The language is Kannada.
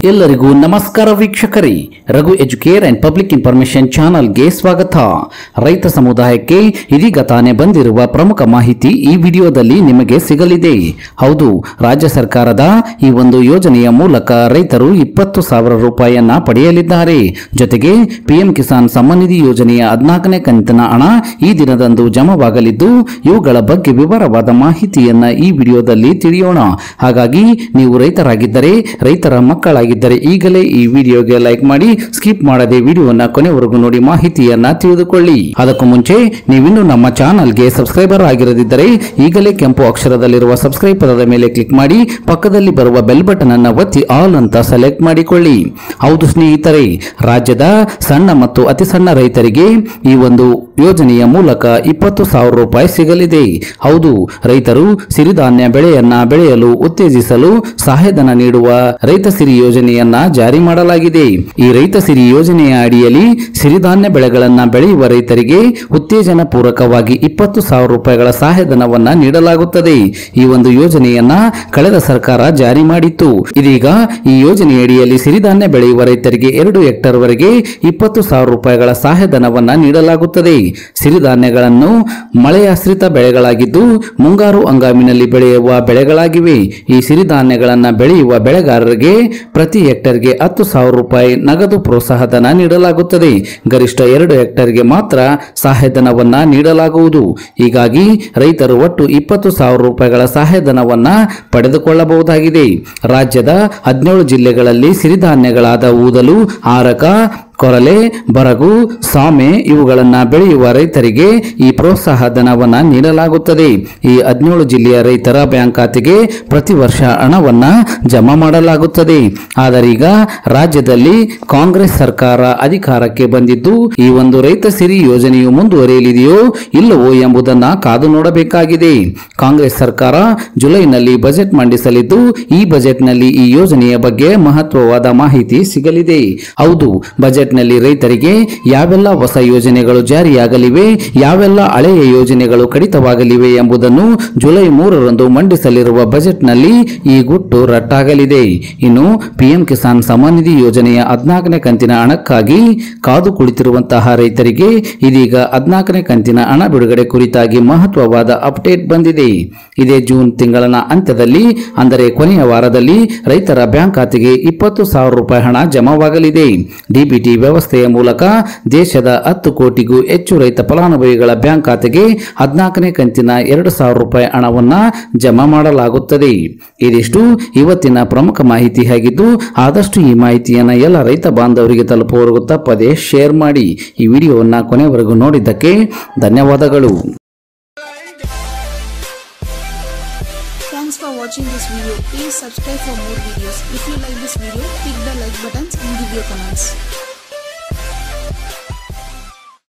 ಎಲ್ಲರಿಗೂ ನಮಸ್ಕಾರ ವೀಕ್ಷಕರೇ Raghu educare and public information ಚಾನಲ್ಗೆ ಸ್ವಾಗತ ರೈತ ಸಮುದಾಯಕ್ಕೆ ಇದೀಗ ತಾನೇ ಬಂದಿರುವ ಪ್ರಮುಖ ಮಾಹಿತಿ ಈ ವಿಡಿಯೋದಲ್ಲಿ ನಿಮಗೆ ಸಿಗಲಿದೆ ಹೌದು ರಾಜ್ಯ ಸರ್ಕಾರದ ಈ ಒಂದು ಯೋಜನೆಯ ಮೂಲಕ ರೈತರು ಇಪ್ಪತ್ತು ಸಾವಿರ ರೂಪಾಯಿಯನ್ನ ಪಡೆಯಲಿದ್ದಾರೆ ಜೊತೆಗೆ ಪಿಎಂ ಕಿಸಾನ್ ಸಮ್ಮಾನ್ ನಿಧಿ ಯೋಜನೆಯ ಹದಿನಾಲ್ಕನೇ ಕಂತಿನ ಹಣ ಈ ದಿನದಂದು ಜಮಾವಾಗಲಿದ್ದು ಇವುಗಳ ಬಗ್ಗೆ ವಿವರವಾದ ಮಾಹಿತಿಯನ್ನ ಈ ವಿಡಿಯೋದಲ್ಲಿ ತಿಳಿಯೋಣ ಹಾಗಾಗಿ ನೀವು ರೈತರಾಗಿದ್ದರೆ ರೈತರ ಮಕ್ಕಳಾಗಿದ್ದರೆ ಈಗಲೇ ಈ ವಿಡಿಯೋಗೆ ಲೈಕ್ ಮಾಡಿ ಸ್ಕಿಪ್ ಮಾಡದೆ ವಿಡಿಯೋನ ಕೊನೆವರೆಗೂ ನೋಡಿ ಮಾಹಿತಿಯನ್ನ ತಿಳಿದುಕೊಳ್ಳಿ ಅದಕ್ಕೂ ಮುಂಚೆ ನೀವಿನ್ನೂ ನಮ್ಮ ಚಾನಲ್ಗೆ ಸಬ್ಸ್ಕ್ರೈಬರ್ ಆಗಿರದಿದ್ದರೆ ಈಗಲೇ ಕೆಂಪು ಅಕ್ಷರದಲ್ಲಿರುವ ಸಬ್ಸ್ಕ್ರೈಬ್ ಪದದ ಮೇಲೆ ಕ್ಲಿಕ್ ಮಾಡಿ ಪಕ್ಕದಲ್ಲಿ ಬರುವ ಬೆಲ್ ಬಟನ್ ಅನ್ನ ಒತ್ತಿ ಆಲ್ ಅಂತ ಸೆಲೆಕ್ಟ್ ಮಾಡಿಕೊಳ್ಳಿ ಹೌದು ಸ್ನೇಹಿತರೆ ರಾಜ್ಯದ ಸಣ್ಣ ಮತ್ತು ಅತಿ ಸಣ್ಣ ರೈತರಿಗೆ ಈ ಒಂದು ಯೋಜನೆಯ ಮೂಲಕ ಇಪ್ಪತ್ತು ಸಾವಿರ ರೂಪಾಯಿ ಸಿಗಲಿದೆ ಹೌದು ರೈತರು ಸಿರಿಧಾನ್ಯ ಬೆಳೆಯನ್ನ ಬೆಳೆಯಲು ಉತ್ತೇಜಿಸಲು ಸಹಾಯಧನ ನೀಡುವ ರೈತ ಸಿರಿ ಯೋಜನೆಯನ್ನ ಜಾರಿ ಮಾಡಲಾಗಿದೆ ಈ ರೈತ ಸಿರಿ ಯೋಜನೆಯ ಅಡಿಯಲ್ಲಿ ಸಿರಿಧಾನ್ಯ ಬೆಳೆಗಳನ್ನ ಬೆಳೆಯುವ ರೈತರಿಗೆ ಉತ್ತೇಜನ ಪೂರಕವಾಗಿ ಇಪ್ಪತ್ತು ಸಾವಿರ ರೂಪಾಯಿಗಳ ಸಹಾಯಧನವನ್ನ ನೀಡಲಾಗುತ್ತದೆ ಈ ಒಂದು ಯೋಜನೆಯನ್ನ ಕಳೆದ ಸರ್ಕಾರ ಜಾರಿ ಮಾಡಿತ್ತು ಇದೀಗ ಈ ಯೋಜನೆಯಡಿಯಲ್ಲಿ ಸಿರಿಧಾನ್ಯ ಬೆಳೆಯುವ ರೈತರಿಗೆ ಎರಡು ಹೆಕ್ಟರ್ ವರೆಗೆ ಇಪ್ಪತ್ತು ಸಾವಿರ ರೂಪಾಯಿಗಳ ಸಹಾಯಧನವನ್ನ ನೀಡಲಾಗುತ್ತದೆ ಸಿರಿಧಾನ್ಯಗಳನ್ನು ಮಳೆಯಾಶ್ರಿತ ಬೆಳೆಗಳಾಗಿದ್ದು ಮುಂಗಾರು ಹಂಗಾಮಿನಲ್ಲಿ ಬೆಳೆಯುವ ಬೆಳೆಗಳಾಗಿವೆ ಈ ಸಿರಿಧಾನ್ಯಗಳನ್ನ ಬೆಳೆಯುವ ಬೆಳೆಗಾರರಿಗೆ ಪ್ರತಿ ಹೆಕ್ಟರ್ಗೆ ಹತ್ತು ಸಾವಿರ ರೂಪಾಯಿ ನಗದು ಪ್ರೋತ್ಸಾಹಧನ ನೀಡಲಾಗುತ್ತದೆ ಗರಿಷ್ಠ ಎರಡು ಹೆಕ್ಟರ್ಗೆ ಮಾತ್ರ ಸಹಾಯಧನವನ್ನ ನೀಡಲಾಗುವುದು ಹೀಗಾಗಿ ರೈತರು ಒಟ್ಟು ಇಪ್ಪತ್ತು ಸಾವಿರ ರೂಪಾಯಿಗಳ ಸಹಾಯಧನವನ್ನ ಪಡೆದುಕೊಳ್ಳಬಹುದಾಗಿದೆ ರಾಜ್ಯದ ಹದಿನೇಳು ಜಿಲ್ಲೆಗಳಲ್ಲಿ ಸಿರಿಧಾನ್ಯಗಳಾದ ಊದಲು ಆರಕ ಕೊರಲೆ ಬರಗು ಸಾಮೆ ಇವುಗಳನ್ನ ಬೆಳೆಯುವ ರೈತರಿಗೆ ಈ ಪ್ರೋತ್ಸಾಹ ಧನವನ್ನ ನೀಡಲಾಗುತ್ತದೆ ಈ ಹದಿನೇಳು ಜಿಲ್ಲೆಯ ರೈತರ ಬ್ಯಾಂಕ್ ಖಾತೆಗೆ ಪ್ರತಿ ವರ್ಷ ಹಣವನ್ನ ಜಮಾ ಮಾಡಲಾಗುತ್ತದೆ ಆದರೆ ಈಗ ರಾಜ್ಯದಲ್ಲಿ ಕಾಂಗ್ರೆಸ್ ಸರ್ಕಾರ ಅಧಿಕಾರಕ್ಕೆ ಬಂದಿದ್ದು ಈ ಒಂದು ರೈತ ಸಿರಿ ಯೋಜನೆಯು ಮುಂದುವರಿಯಲಿದೆಯೋ ಇಲ್ಲವೋ ಎಂಬುದನ್ನ ಕಾದು ನೋಡಬೇಕಾಗಿದೆ ಕಾಂಗ್ರೆಸ್ ಸರ್ಕಾರ ಜುಲೈನಲ್ಲಿ ಬಜೆಟ್ ಮಂಡಿಸಲಿದ್ದು ಈ ಬಜೆಟ್ನಲ್ಲಿ ಈ ಯೋಜನೆಯ ಬಗ್ಗೆ ಮಹತ್ವವಾದ ಮಾಹಿತಿ ಸಿಗಲಿದೆ ಹೌದು ಬಜೆಟ್ನಲ್ಲಿ ರೈತರಿಗೆ ಯಾವೆಲ್ಲ ಹೊಸ ಯೋಜನೆಗಳು ಜಾರಿಯಾಗಲಿವೆ ಯಾವೆಲ್ಲ ಹಳೆಯ ಯೋಜನೆಗಳು ಕಡಿತವಾಗಲಿವೆ ಎಂಬುದನ್ನು ಜುಲೈ ಮೂರರಂದು ಮಂಡಿಸಲಿರುವ ಬಜೆಟ್ನಲ್ಲಿ ಈ ಗುಟ್ಟು ರಟ್ಟಾಗಲಿದೆ ಇನ್ನು ಪಿಎಂ ಕಿಸಾನ್ ಸಮ್ಮಾನ್ ನಿಧಿ ಯೋಜನೆಯ ಹದಿನಾಲ್ಕನೇ ಕಂತಿನ ಹಣಕ್ಕಾಗಿ ಕಾದು ಕುಳಿತಿರುವಂತಹ ರೈತರಿಗೆ ಇದೀಗ ಹದಿನಾಲ್ಕನೇ ಕಂತಿನ ಹಣ ಬಿಡುಗಡೆ ಕುರಿತಾಗಿ ಮಹತ್ವವಾದ ಅಪ್ಡೇಟ್ ಬಂದಿದೆ ಇದೇ ಜೂನ್ ತಿಂಗಳ ಅಂತ್ಯದಲ್ಲಿ ಅಂದರೆ ಕೊನೆಯ ವಾರದಲ್ಲಿ ರೈತರ ಬ್ಯಾಂಕ್ ಖಾತೆಗೆ ಇಪ್ಪತ್ತು ಸಾವಿರ ರೂಪಾಯಿ ಹಣ ಜಮಾವಾಗಲಿದೆ ಡಿಬಿಟಿ ವ್ಯವಸ್ಥೆಯ ಮೂಲಕ ದೇಶದ ಹತ್ತು ಕೋಟಿಗೂ ಹೆಚ್ಚು ರೈತ ಫಲಾನುಭವಿಗಳ ಬ್ಯಾಂಕ್ ಖಾತೆಗೆ ಹದಿನಾಲ್ಕನೇ ಕಂತಿನ ಎರಡು ಸಾವಿರ ರೂಪಾಯಿ ಹಣವನ್ನ ಜಮಾ ಮಾಡಲಾಗುತ್ತದೆ ಇದಿಷ್ಟು ಇವತ್ತಿನ ಪ್ರಮುಖ ಮಾಹಿತಿ ಆಗಿದ್ದು ಆದಷ್ಟು ಈ ಮಾಹಿತಿಯನ್ನು ಎಲ್ಲ ರೈತ ಬಾಂಧವರಿಗೆ ತಲುಪುವವರೆಗೂ ತಪ್ಪದೆ ಶೇರ್ ಮಾಡಿ ಈ ವಿಡಿಯೋವನ್ನು ಕೊನೆವರೆಗೂ ನೋಡಿದ್ದಕ್ಕೆ ಧನ್ಯವಾದಗಳು Thanks for watching this video. Please subscribe for more videos. If you like this video, click the like buttons and give your comments.